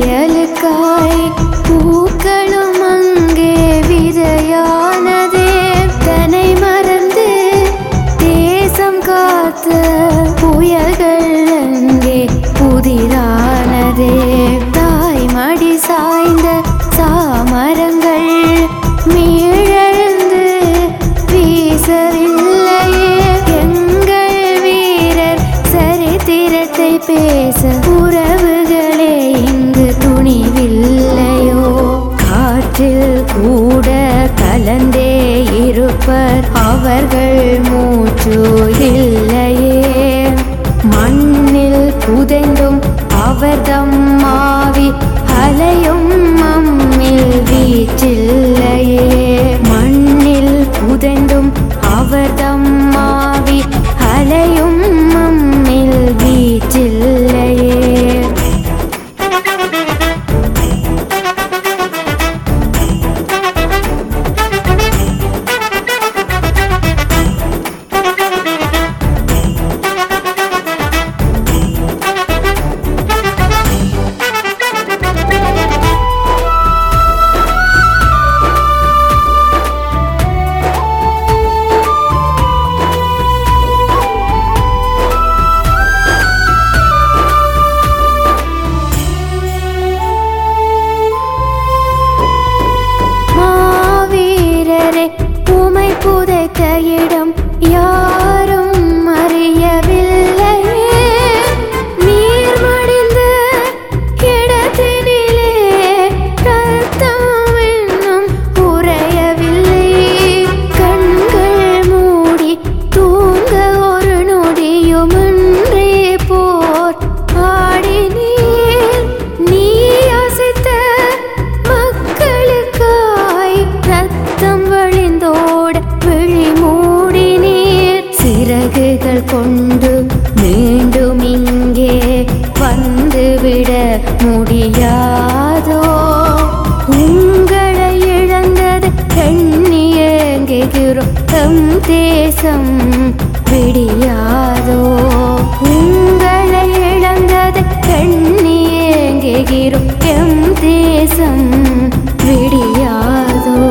விடியலுக்காய் பூக்களும் அங்கே விதையானதே தன்னை மறந்து தேசம் காத்த புயல்கள் அங்கே புதிரானதே தாய் மடி சாய்ந்த சாமரங்கள் மீழெழுந்து வீசவில்லையே எங்கள் வீரர் சரித்திரத்தை பேச உறவுகளே இங்கு துணிவில்லையோ காற்றில் கூட கலந்தே இருப்பர் அவர்கள் மூச்சு இல்லையே மண்ணில் புதைந்தும் அவர்தம் மாவி அலையும் மம்மில் வீச்சில்லையே மண்ணில் புதைந்தும் அவர்தம் மாவி அலையும் மம்மில் வீச்சில்லையே மாவீரரே உமை புதைத்த இடம் யாரும் அறியவில்லையே நீர் மடிந்த இடத்தினிலே ரத்தம் இன்னும் உறையவில்லை கண்கள் மூடி தூங்க ஒரு நொடியுமின்றி போர் ஆடினீர் நீ அசைத்த மக்களுக்காய் ரத்தம் வழிந்தோட விழி மூடினீர் சிறகுகள் கொண்டு மீண்டும் இங்கே வந்துவிட முடியாதோ உங்களை இழந்தது எண்ணியங்குகிறோம் தம் தேசம் விடியாதோ உங்களை இழந்தது எண்ணியங்குகிறோம் எம் தேசம் விடியாதோ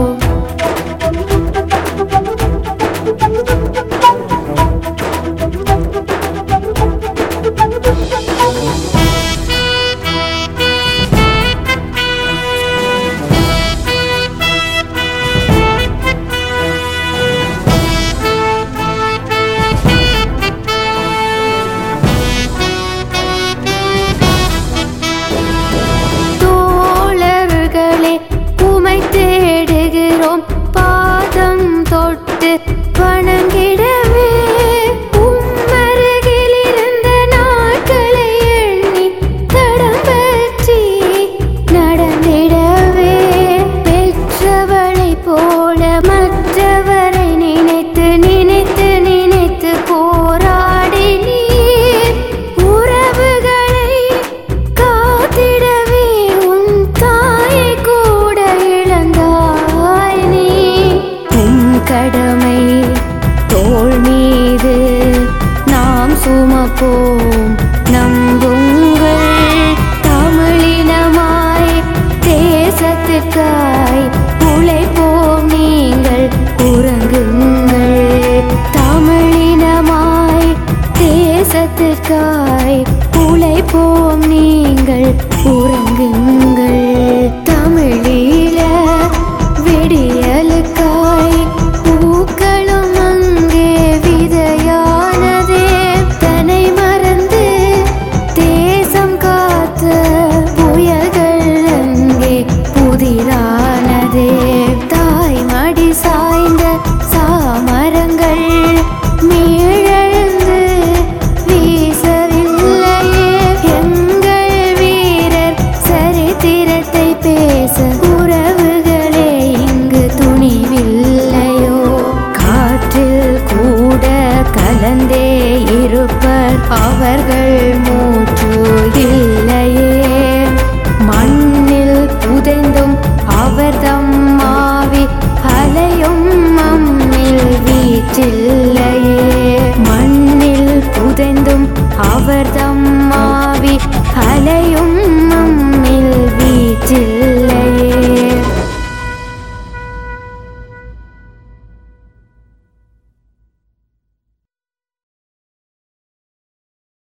தோழர்களே உமை தேடுகிறோம் பாதம் தொட்டு வணங்கிடவே உம்மருகில் இருந்த நாட்களை எண்ணி தடம் பற்றி நடந்திடவே பெற்றவளை போல மற்றவரை நினைத்து நினைத்து நினைத்து போராடி நீர் உறவுகளை காத்திடவே உன் தாயை கூட இழந்தாய் நீ உன் கடமை தோள் மீது நாம் சுமப்போம் நம்புங்கள் தமிழினமாய் தேசத்துக்காய் உழைப்போம் நீங்கள் உறங்குங்கள் தமிழினமாய் தேசத்துக்காய் உழைப்போம் நீங்கள் உறங்குங்கள் தமிழீழ விடியலுக்காய் பூக்களும் அங்கே விதையானதே தன்னை மறந்து தேசம் காத்த புயல்கள் அங்கே புதிரானதே தாய் மடி சாய்ந்த சாமரங்கள் மீழெழுந்து வீசவில்லையே எங்கள் வீரர் சரித்திரத்தை பேச உறவுகளே இங்கு துணிவில்லையோ காற்றில் கூட கலந்தே இருப்பர் அவர்கள் மூச்சு இல்லையே மண்ணில் புதைந்த